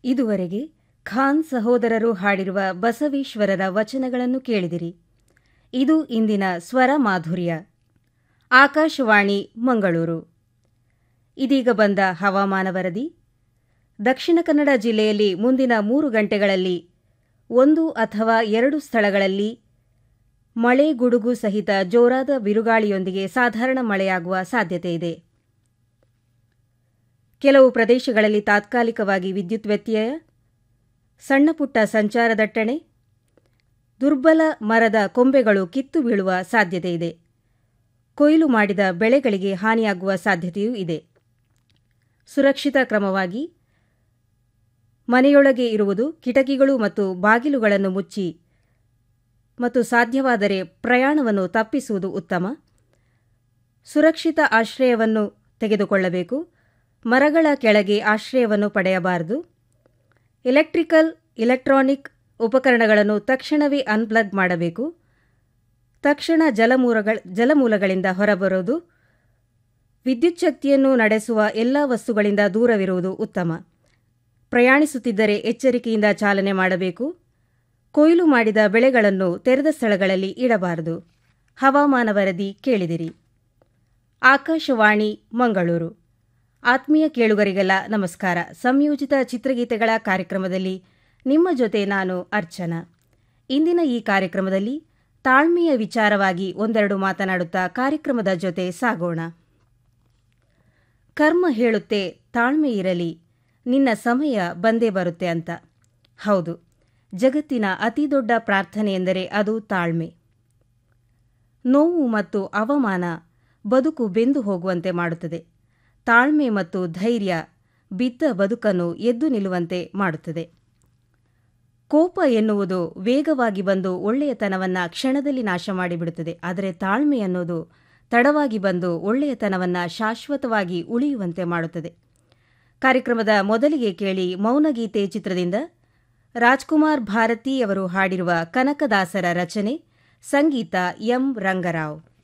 ಇದುವರೆಗೆ ಖಾನ್ ಸಹೋದರರು ಹಾಡಿರುವ ಬಸವೇಶ್ವರರ ವಚನಗಳನ್ನು ಕೇಳಿದಿರಿ ಇದು ಇಂದಿನ ಸ್ವರ ಮಾಧುರ್ಯ ಆಕಾಶವಾಣಿ ಮಂಗಳೂರು ಇದೀಗ ಬಂದ ಹವಾಮಾನ ವರದಿ ದಕ್ಷಿಣ ಕನ್ನಡ ಜಿಲ್ಲೆಯಲ್ಲಿ ಮುಂದಿನ ಮೂರು ಗಂಟೆಗಳಲ್ಲಿ ಒಂದು ಅಥವಾ ಎರಡು ಸ್ಥಳಗಳಲ್ಲಿ ಮಳೆ ಗುಡುಗು ಸಹಿತ ಜೋರಾದ ಬಿರುಗಾಳಿಯೊಂದಿಗೆ ಸಾಧಾರಣ ಮಳೆಯಾಗುವ ಸಾಧ್ಯತೆಯಿದೆ ಕೆಲವು ಪ್ರದೇಶಗಳಲ್ಲಿ ತಾತ್ಕಾಲಿಕವಾಗಿ ವಿದ್ಯುತ್ ವ್ಯತ್ಯಯ ಸಣ್ಣಪುಟ್ಟ ಸಂಚಾರ ದಟ್ಟಣೆ ದುರ್ಬಲ ಮರದ ಕೊಂಬೆಗಳು ಕಿತ್ತು ಬೀಳುವ ಸಾಧ್ಯತೆಯಿದೆ ಕೊಯ್ಲು ಮಾಡಿದ ಬೆಳೆಗಳಿಗೆ ಹಾನಿಯಾಗುವ ಸಾಧ್ಯತೆಯೂ ಇದೆ ಸುರಕ್ಷಿತ ಕ್ರಮವಾಗಿ ಮನೆಯೊಳಗೆ ಇರುವುದು ಕಿಟಕಿಗಳು ಮತ್ತು ಬಾಗಿಲುಗಳನ್ನು ಮುಚ್ಚಿ ಮತ್ತು ಸಾಧ್ಯವಾದರೆ ಪ್ರಯಾಣವನ್ನು ತಪ್ಪಿಸುವುದು ಉತ್ತಮ ಸುರಕ್ಷಿತ ಆಶ್ರಯವನ್ನು ತೆಗೆದುಕೊಳ್ಳಬೇಕು ಮರಗಳ ಕೆಳಗೆ ಆಶ್ರಯವನ್ನು ಪಡೆಯಬಾರದು ಎಲೆಕ್ಟ್ರಿಕಲ್ ಇಲೆಕ್ಟ್ರಾನಿಕ್ ಉಪಕರಣಗಳನ್ನು ತಕ್ಷಣವೇ ಅನ್ಪ್ಲಗ್ ಮಾಡಬೇಕು ತಕ್ಷಣ ಜಲಮೂಲಗಳ ಜಲಮೂಲಗಳಿಂದ ಹೊರಬರುವುದು ವಿದ್ಯುತ್ ಶಕ್ತಿಯನ್ನು ನಡೆಸುವ ಎಲ್ಲ ವಸ್ತುಗಳಿಂದ ದೂರವಿರುವುದು ಉತ್ತಮ ಪ್ರಯಾಣಿಸುತ್ತಿದ್ದರೆ ಎಚ್ಚರಿಕೆಯಿಂದ ಚಾಲನೆ ಮಾಡಬೇಕು ಕೊಯ್ಲು ಮಾಡಿದ ಬೆಳೆಗಳನ್ನು ತೆರೆದ ಸ್ಥಳಗಳಲ್ಲಿ ಇಡಬಾರದು ಹವಾಮಾನ ವರದಿ ಕೇಳಿದಿರಿ ಆಕಾಶವಾಣಿ ಮಂಗಳೂರು ಆತ್ಮೀಯ ಕೇಳುಗರಿಗೆಲ್ಲ ನಮಸ್ಕಾರ ಸಂಯೋಜಿತ ಚಿತ್ರಗೀತೆಗಳ ಕಾರ್ಯಕ್ರಮದಲ್ಲಿ ನಿಮ್ಮ ಜೊತೆ ನಾನು ಅರ್ಚನಾ ಇಂದಿನ ಈ ಕಾರ್ಯಕ್ರಮದಲ್ಲಿ ತಾಳ್ಮೆಯ ವಿಚಾರವಾಗಿ ಒಂದೆರಡು ಮಾತನಾಡುತ್ತಾ ಕಾರ್ಯಕ್ರಮದ ಜೊತೆ ಸಾಗೋಣ ಕರ್ಮ ಹೇಳುತ್ತೆ ತಾಳ್ಮೆ ಇರಲಿ ನಿನ್ನ ಸಮಯ ಬಂದೇ ಬರುತ್ತೆ ಅಂತ ಹೌದು ಜಗತ್ತಿನ ಅತಿದೊಡ್ಡ ಪ್ರಾರ್ಥನೆ ಎಂದರೆ ಅದು ತಾಳ್ಮೆ ನೋವು ಮತ್ತು ಅವಮಾನ ಬದುಕು ಬೆಂದು ಹೋಗುವಂತೆ ಮಾಡುತ್ತದೆ ತಾಳ್ಮೆ ಮತ್ತು ಧೈರ್ಯ ಬಿದ್ದ ಬದುಕನ್ನು ಎದ್ದು ನಿಲ್ಲುವಂತೆ ಮಾಡುತ್ತದೆ ಕೋಪ ಎನ್ನುವುದು ವೇಗವಾಗಿ ಬಂದು ಒಳ್ಳೆಯತನವನ್ನ ಕ್ಷಣದಲ್ಲಿ ನಾಶ ಮಾಡಿಬಿಡುತ್ತದೆ ಆದರೆ ತಾಳ್ಮೆ ಅನ್ನೋದು ತಡವಾಗಿ ಬಂದು ಒಳ್ಳೆಯತನವನ್ನ ಶಾಶ್ವತವಾಗಿ ಉಳಿಯುವಂತೆ ಮಾಡುತ್ತದೆ ಕಾರ್ಯಕ್ರಮದ ಮೊದಲಿಗೆ ಕೇಳಿ ಮೌನಗೀತೆ ಚಿತ್ರದಿಂದ ರಾಜ್ಕುಮಾರ್ ಭಾರತಿ ಅವರು ಹಾಡಿರುವ ಕನಕದಾಸರ ರಚನೆ ಸಂಗೀತ ಎಂ ರಂಗರಾವ್